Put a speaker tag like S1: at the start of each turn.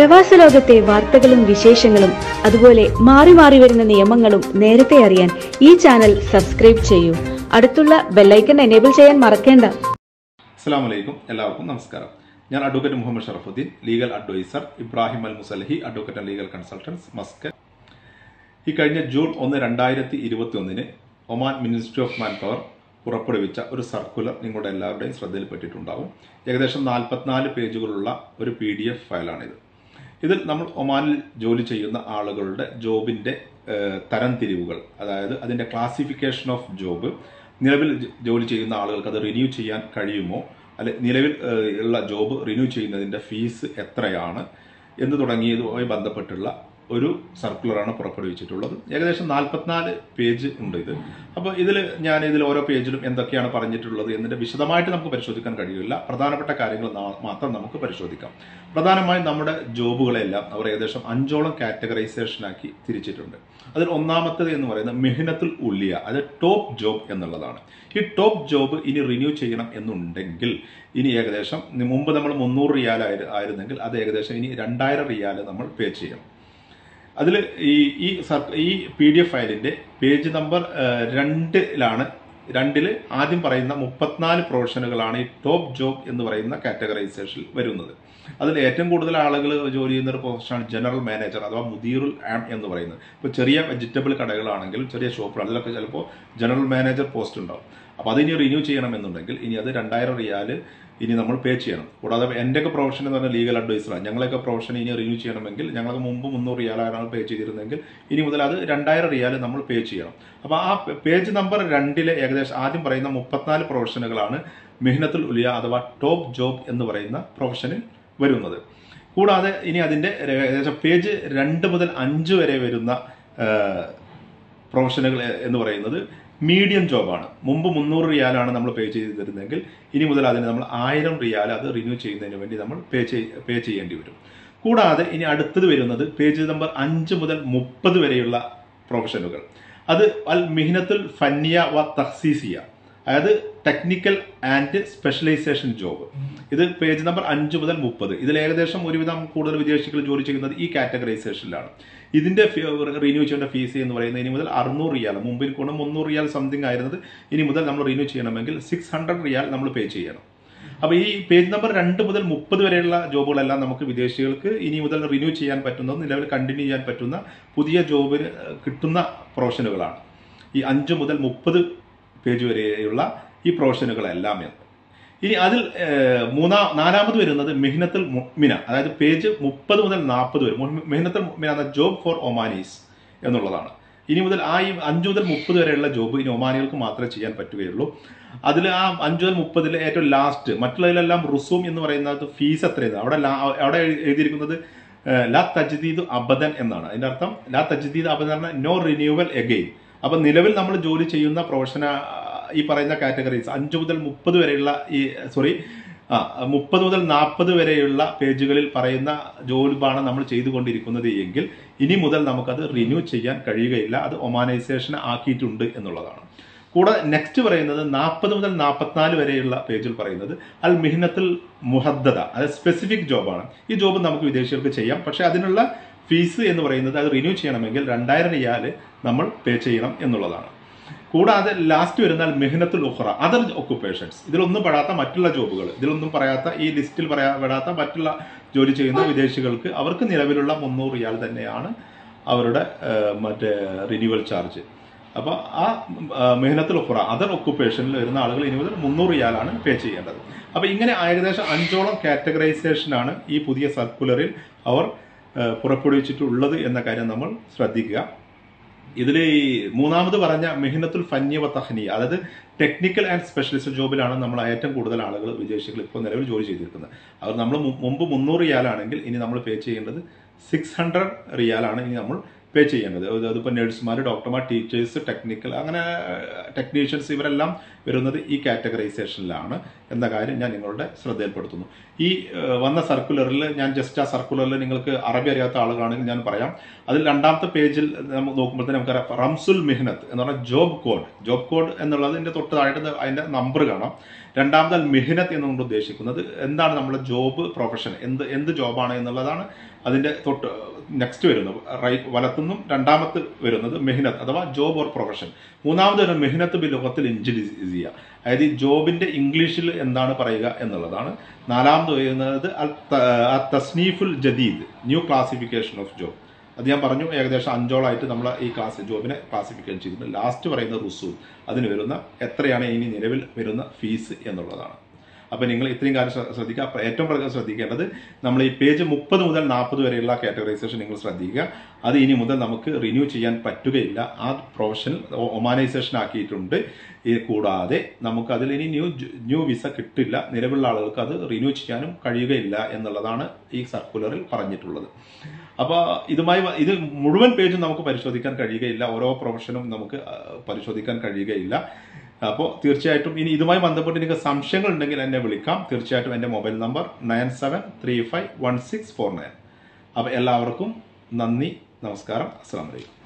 S1: പ്രവാസ ലോകത്തെ വാർത്തകളും വിശേഷങ്ങളും അതുപോലെ മാറി മാറി വരുന്ന നിയമങ്ങളും നേരത്തെ അറിയാൻ ഈ ചാനൽ സബ്സ്ക്രൈബ് ചെയ്യൂ അടുത്തുള്ള ബെല്ലൈക്കൺ എനേബിൾ ചെയ്യാൻ മറക്കേണ്ട
S2: അസ്സാം വലൈക്കും എല്ലാവർക്കും നമസ്കാരം ഞാൻ advocate Muhammad Sharafuddin legal adviser Ibrahim Al Musalahi advocate and legal consultants Muscat ഈ കഴിഞ്ഞ ജൂൺ ഒന്ന് രണ്ടായിരത്തി ഇരുപത്തി ഒന്നിന് Oman ministry of manpower പുറപ്പെടുവിച്ച ഒരു സർക്കുലർ നിങ്ങളുടെ എല്ലാവരുടെയും ശ്രദ്ധയിൽപ്പെട്ടിട്ടുണ്ടാവും ഏകദേശം നാൽപ്പത്തിനാല് പേജുകളുള്ള ഒരു പി ഡി എഫ് ഫയലാണിത് ഇതിൽ നമ്മൾ ഒമാനിൽ ജോലി ചെയ്യുന്ന ആളുകളുടെ ജോബിന്റെ ഏഹ്, തരംതിരിവുകൾ അതായത് അതിന്റെ ക്ലാസിഫിക്കേഷൻ ഓഫ് ജോബ് നിലവിൽ ജ- ജോലി ചെയ്യുന്ന ആളുകൾക്ക് അത് റിന്യൂ ചെയ്യാൻ കഴിയുമോ അല്ലെ നിലവിൽ ഏഹ്, ഉള്ള ജോബ് റിന്യൂ ചെയ്യുന്നതിന്റെ ഫീസ് എത്രയാണ് എന്ന് തുടങ്ങിയതുമായി ബന്ധപ്പെട്ടുള്ള ഒരു സർക്കുലറാണ് പുറപ്പെടുവിച്ചിട്ടുള്ളത് ഏകദേശം നാൽപ്പത്തിനാല് പേജ് ഉണ്ട് ഇത് അപ്പോൾ ഇതിൽ ഞാൻ ഇതിൽ ഓരോ പേജിലും എന്തൊക്കെയാണ് പറഞ്ഞിട്ടുള്ളത് എന്നതിന്റെ വിശദമായിട്ട് നമുക്ക് പരിശോധിക്കാൻ കഴിയില്ല പ്രധാനപ്പെട്ട കാര്യങ്ങൾ നാ- മാത്രം നമുക്ക് പരിശോധിക്കാം പ്രധാനമായും നമ്മുടെ ജോബുകളെല്ലാം അവർ ഏകദേശം അഞ്ചോളം കാറ്റഗറൈസേഷനാക്കി തിരിച്ചിട്ടുണ്ട് അതിൽ ഒന്നാമത്തത് എന്ന് പറയുന്നത് മെഹ്നത്തുൽ ഉള്ളിയ അത് ടോപ്പ് ജോബ് എന്നുള്ളതാണ് ഈ ടോപ്പ് ജോബ് ഇനി റിന്യൂ ചെയ്യണം എന്നുണ്ടെങ്കിൽ ഇനി ഏകദേശം മുമ്പ് നമ്മൾ മുന്നൂറ് റിയാൽ ആയിരുന്നെങ്കിൽ അത് ഏകദേശം ഇനി രണ്ടായിരം റിയാൽ നമ്മൾ പേ ചെയ്യണം അതിൽ ഈ ഈ സർ- ഈ പി ഡി എഫ് ഫയലിന്റെ പേജ് നമ്പർ ഏഹ്, രണ്ടിലാണ് രണ്ടിൽ ആദ്യം പറയുന്ന മുപ്പത്തിനാല് പ്രൊഫഷനുകളാണ് ഈ ടോപ്പ് ജോബ് എന്ന് പറയുന്ന കാറ്റഗറൈസേഷനിൽ വരുന്നത് അതിൽ ഏറ്റവും കൂടുതൽ ആളുകൾ ജോലി ചെയ്യുന്ന ഒരു പോസ്റ്റാണ് ജനറൽ മാനേജർ അഥവാ മുദീറുൽ ആം എന്ന് പറയുന്നത് ഇപ്പോൾ ചെറിയ വെജിറ്റബിൾ കടകളാണെങ്കിലും ചെറിയ ഷോപ്പുകൾ അതിലൊക്കെ ചിലപ്പോൾ ജനറൽ മാനേജർ പോസ്റ്റ് ഉണ്ടാവും അപ്പോൾ അതിനി റിന്യൂ ചെയ്യണമെന്നുണ്ടെങ്കിൽ ഇനി അത് രണ്ടായിരം റിയാല് ഇനി നമ്മൾ പേ ചെയ്യണം കൂടാതെ എൻ്റെയൊക്കെ പ്രൊഫഷൻ എന്ന് പറഞ്ഞാൽ ലീഗൽ അഡ്വൈസറാണ് ഞങ്ങളൊക്കെ പ്രൊഫഷൻ ഇനി റിന്യൂ ചെയ്യണമെങ്കിൽ ഞങ്ങൾക്ക് മുമ്പ് മുന്നൂറ് റിയാലാണ് പേ ചെയ്തിരുന്നെങ്കിൽ ഇനി മുതൽ അത് രണ്ടായിരം റിയാൽ നമ്മൾ പേ ചെയ്യണം അപ്പോൾ ആ പേജ് നമ്പർ രണ്ടിലെ ഏകദേശം ആദ്യം പറയുന്ന മുപ്പത്തിനാല് പ്രൊഫഷനുകളാണ് മെഹ്നത്തുൽ ഉലിയ അഥവാ ടോപ്പ് ജോബ് എന്ന് പറയുന്ന പ്രൊഫഷനിൽ വരുന്നത് കൂടാതെ ഇനി അതിൻ്റെ ഏകദേശം പേജ് രണ്ട് മുതൽ അഞ്ച് വരെ വരുന്ന ആ, പ്രൊഫഷനുകൾ എന്ന് പറയുന്നത് മീഡിയം ജോബാണ് മുമ്പ് മുന്നൂറ് റിയാലാണ് നമ്മൾ പേ ചെയ്തിരുന്നെങ്കിൽ ഇനി മുതൽ അതിന് നമ്മൾ ആയിരം റിയാൽ അത് റിന്യൂ ചെയ്യുന്നതിന് വേണ്ടി നമ്മൾ പേ ചെയ് പേ ചെയ്യേണ്ടി വരും കൂടാതെ ഇനി അടുത്തത് വരുന്നത് പേജ് നമ്പർ അഞ്ച് മുതൽ മുപ്പത് വരെയുള്ള പ്രൊഫഷനുകൾ അത് അൽ മിഹിനത്തുൽ ഫന്നിയ വ തഹ്സീസിയ അതായത് ടെക്നിക്കൽ ആൻഡ് സ്പെഷ്യലൈസേഷൻ ജോബ് ഇത് പേജ് നമ്പർ അഞ്ച് മുതൽ മുപ്പത് ഇതിൽ ഏകദേശം ഒരുവിധം കൂടുതൽ വിദേശികൾ ജോലി ചെയ്യുന്നത് ഈ കാറ്റഗറൈസേഷനിലാണ് ഇതിന്റെ റിന്യൂ ചെയ്യേണ്ട ഫീസ് എന്ന് പറയുന്നത് ഇനി മുതൽ അറുന്നൂറ് റിയാൽ മുമ്പിൽ കൂടെ മുന്നൂറ് റിയാൽ സംതിങ് ആയിരുന്നത് ഇനി മുതൽ നമ്മൾ റിന്യൂ ചെയ്യണമെങ്കിൽ സിക്സ് ഹൺഡ്രഡ് റിയാൽ നമ്മൾ പേ ചെയ്യണം അപ്പോൾ ഈ പേജ് നമ്പർ രണ്ട് മുതൽ മുപ്പത് വരെയുള്ള ജോബുകളെല്ലാം നമുക്ക് വിദേശികൾക്ക് ഇനി മുതൽ റിന്യൂ ചെയ്യാൻ പറ്റുന്ന നിലവിൽ കണ്ടിന്യൂ ചെയ്യാൻ പറ്റുന്ന പുതിയ ജോബിന് കിട്ടുന്ന പ്രൊഫഷനുകളാണ് ഈ അഞ്ച് മുതൽ മുപ്പത് പേജ് വരെയുള്ള ഈ പ്രൊഫഷനുകളെല്ലാം എന്ന് ഇനി അതിൽ ഏഹ്, മൂന്നാം നാലാമത് വരുന്നത് മെഹ്നത്തുൽ മുഅ്മിന അതായത് പേജ് മുപ്പത് മുതൽ നാൽപ്പത് വരെ മുഹ്- മെഹ്നത്തുൽ മുഅ്മിന എന്ന ജോബ് ഫോർ ഒമാനീസ് എന്നുള്ളതാണ് ഇനി മുതൽ ആ ഈ അഞ്ച് മുതൽ മുപ്പത് വരെയുള്ള ജോബ് ഇനി ഒമാനികൾക്ക് മാത്രമേ ചെയ്യാൻ പറ്റുകയുള്ളൂ അതിൽ ആ അഞ്ച് മുതൽ മുപ്പതിൽ ഏറ്റവും ലാസ്റ്റ് മറ്റുള്ളതിലെല്ലാം റുസൂം എന്ന് പറയുന്നത് ഫീസ് എത്രയാണ് അവിടെ ലാ- അവിടെ എഴുതിയിരിക്കുന്നത് ഏഹ്, ലാ തജ്ദീദ് അബദൻ എന്നാണ് അതിന്റെ അർത്ഥം ലാ തജ്ദീദ് അബദൻ പറഞ്ഞാൽ നോ റിന്യൂവൽ എഗെയിൻ അപ്പൊ നിലവിൽ നമ്മൾ ജോലി ചെയ്യുന്ന പ്രൊഫഷന ഈ പറയുന്ന കാറ്റഗറീസ് അഞ്ച് മുതൽ മുപ്പത് വരെയുള്ള ഈ സോറി ആ മുപ്പത് മുതൽ നാൽപ്പത് വരെയുള്ള പേജുകളിൽ പറയുന്ന ജോലിയാണ് നമ്മൾ ചെയ്തുകൊണ്ടിരിക്കുന്നത് എങ്കിൽ ഇനി മുതൽ നമുക്കത് റിന്യൂ ചെയ്യാൻ കഴിയുകയില്ല അത് ഒമാനൈസേഷൻ ആക്കിയിട്ടുണ്ട് എന്നുള്ളതാണ് കൂടെ നെക്സ്റ്റ് പറയുന്നത് നാൽപ്പത് മുതൽ നാൽപ്പത്തിനാല് വരെയുള്ള പേജിൽ പറയുന്നത് അൽ മിഹ്നത്തുൽ മുഹദ്ദത അത് സ്പെസിഫിക് ജോബാണ് ഈ ജോബ് നമുക്ക് വിദേശികൾക്ക് ചെയ്യാം പക്ഷേ അതിനുള്ള ഫീസ് എന്ന് പറയുന്നത് അത് റിന്യൂ ചെയ്യണമെങ്കിൽ രണ്ടായിരം റിയാൽ നമ്മൾ പേ ചെയ്യണം എന്നുള്ളതാണ് കൂടാതെ ലാസ്റ്റ് വരുന്നാൽ മെഹ്നത്തുൽ ഉഖ്റ അതർ ഒക്കുപ്പേഷൻസ് ഇതിലൊന്നും പെടാത്ത മറ്റുള്ള ജോബുകൾ ഇതിലൊന്നും പറയാത്ത ഈ ലിസ്റ്റിൽ പറയാ പെടാത്ത മറ്റുള്ള ജോലി ചെയ്യുന്ന വിദേശികൾക്ക് അവർക്ക് നിലവിലുള്ള മുന്നൂറ് റിയാൽ തന്നെയാണ് അവരുടെ ഏഹ്, മറ്റേ റിന്യൂവൽ ചാർജ് അപ്പോൾ ആ മെഹനത്തുൽ ഉഖ്റ അതർ ഒക്കുപ്പേഷനിൽ വരുന്ന ആളുകൾ ഇനി മുതൽ മുന്നൂറ് റിയാലാണ് പേ ചെയ്യേണ്ടത് അപ്പോൾ ഇങ്ങനെ ഏകദേശം അഞ്ചോളം കാറ്റഗറൈസേഷനാണ് ഈ പുതിയ സർക്കുലറിൽ അവർ ഏഹ്, പുറപ്പെടുവിച്ചിട്ടുള്ളത് എന്ന കാര്യം നമ്മൾ ശ്രദ്ധിക്കുക ഇതിൽ ഈ മൂന്നാമത് പറഞ്ഞ മെഹ്നത്തുൽ ഫന്യ വ തഹ്നിയ അതായത് ടെക്നിക്കൽ ആൻഡ് സ്പെഷ്യലിസ്റ്റ് ജോബിലാണ് നമ്മൾ ഏറ്റവും കൂടുതൽ ആളുകൾ വിദേശികൾ ഇപ്പോൾ നിലവിൽ ജോലി ചെയ്തിരിക്കുന്നത് അവർ നമ്മൾ മു- മുമ്പ് മുന്നൂറ് റിയാലാണെങ്കിൽ ഇനി നമ്മൾ പേ ചെയ്യേണ്ടത് സിക്സ് ഹൺഡ്രഡ് റിയാലാണ് ഇനി നമ്മൾ പേ ചെയ്യേണ്ടത് അത് അതിപ്പോൾ നഴ്സുമാർ ഡോക്ടർമാർ ടീച്ചേഴ്സ് ടെക്നിക്കൽ അങ്ങനെ ടെക്നീഷ്യൻസ് ഇവരെല്ലാം വരുന്നത് ഈ കാറ്റഗറൈസേഷനിലാണ് എന്ന കാര്യം ഞാൻ നിങ്ങളുടെ ശ്രദ്ധയിൽപ്പെടുത്തുന്നു ഈ ഏഹ്, വന്ന സർക്കുലറിൽ ഞാൻ ജസ്റ്റ് ആ സർക്കുലറിൽ നിങ്ങൾക്ക് അറബി അറിയാത്ത ആളുകളാണെങ്കിൽ ഞാൻ പറയാം അതിൽ രണ്ടാമത്തെ പേജിൽ നമുക്ക് നോക്കുമ്പോൾ തന്നെ നമുക്കറിയാം റംസുൽ മെഹ്നത്ത് എന്ന് പറഞ്ഞാൽ ജോബ് കോഡ് ജോബ് കോഡ് എന്നുള്ളതിന്റെ തൊട്ട് താഴെ അതിന്റെ നമ്പർ കാണാം രണ്ടാമത് അൽ മിഹ്നത്ത് എന്നുകൊണ്ട് ഉദ്ദേശിക്കുന്നത് എന്താണ് നമ്മുടെ ജോബ് പ്രൊഫഷൻ എന്ത് എന്ത് ജോബാണ് എന്നുള്ളതാണ് അതിന്റെ തൊട്ട് നെക്സ്റ്റ് വരുന്നത് റൈറ്റ് വലത്തുനിന്നും രണ്ടാമത് വരുന്നത് മെഹ്നത്ത് അഥവാ ജോബ് ഓർ പ്രൊഫഷൻ മൂന്നാമത് വരുന്നത് മെഹ്നത്ത് ബി ലോകത്തിൽ ഇഞ്ചിസിയ അതായത് ഈ ജോബിന്റെ ഇംഗ്ലീഷിൽ എന്താണ് പറയുക എന്നുള്ളതാണ് നാലാമത് വരുന്നത് അൽ ത- അ തസ്നീഫുൽ ജദീദ് ന്യൂ ക്ലാസിഫിക്കേഷൻ ഓഫ് ജോബ് അത് ഞാൻ പറഞ്ഞു ഏകദേശം അഞ്ചോളായിട്ട് നമ്മൾ ഈ ക്ലാസ് ജോബിനെ ക്ലാസിഫിക്കേഷൻ ചെയ്തിട്ടുണ്ട് ലാസ്റ്റ് പറയുന്ന റുസൂൽ അതിന് വരുന്ന എത്രയാണ് ഇനി നിലവിൽ വരുന്ന ഫീസ് എന്നുള്ളതാണ് അപ്പോൾ നിങ്ങൾ ഇത്രയും കാര്യം ശ്ര- ശ്രദ്ധിക്കുക അപ്പോൾ ഏറ്റവും പ്രധാനം ശ്രദ്ധിക്കേണ്ടത് നമ്മൾ ഈ പേജ് മുപ്പത് മുതൽ നാൽപ്പത് വരെയുള്ള കാറ്റഗറൈസേഷൻ നിങ്ങൾ ശ്രദ്ധിക്കുക അത് ഇനി മുതൽ നമുക്ക് റിന്യൂ ചെയ്യാൻ പറ്റുകയില്ല ആ പ്രൊഫഷണൽ ഒമാനൈസേഷൻ ആക്കിയിട്ടുണ്ട് ഈ കൂടാതെ നമുക്ക് അതിൽ ഇനി ന്യൂ ന്യൂ വിസ കിട്ടില്ല നിലവിലുള്ള ആളുകൾക്ക് അത് റിന്യൂ ചെയ്യാനും കഴിയുകയില്ല എന്നുള്ളതാണ് ഈ സർക്കുലറിൽ പറഞ്ഞിട്ടുള്ളത് അപ്പോൾ ഇതുമായി വ- ഇത് മുഴുവൻ പേജും നമുക്ക് പരിശോധിക്കാൻ കഴിയുകയില്ല ഓരോ പ്രൊഫഷനും നമുക്ക് ആ, പരിശോധിക്കാൻ കഴിയുകയില്ല അപ്പോൾ തീർച്ചയായിട്ടും ഇനി ഇതുമായി ബന്ധപ്പെട്ട് നിങ്ങൾക്ക് സംശയങ്ങൾ ഉണ്ടെങ്കിൽ എന്നെ വിളിക്കാം തീർച്ചയായിട്ടും എൻ്റെ mobile number nine seven three five one six four nine അപ്പോൾ എല്ലാവർക്കും നന്ദി നമസ്കാരം അസ്സാം വലൈക്കും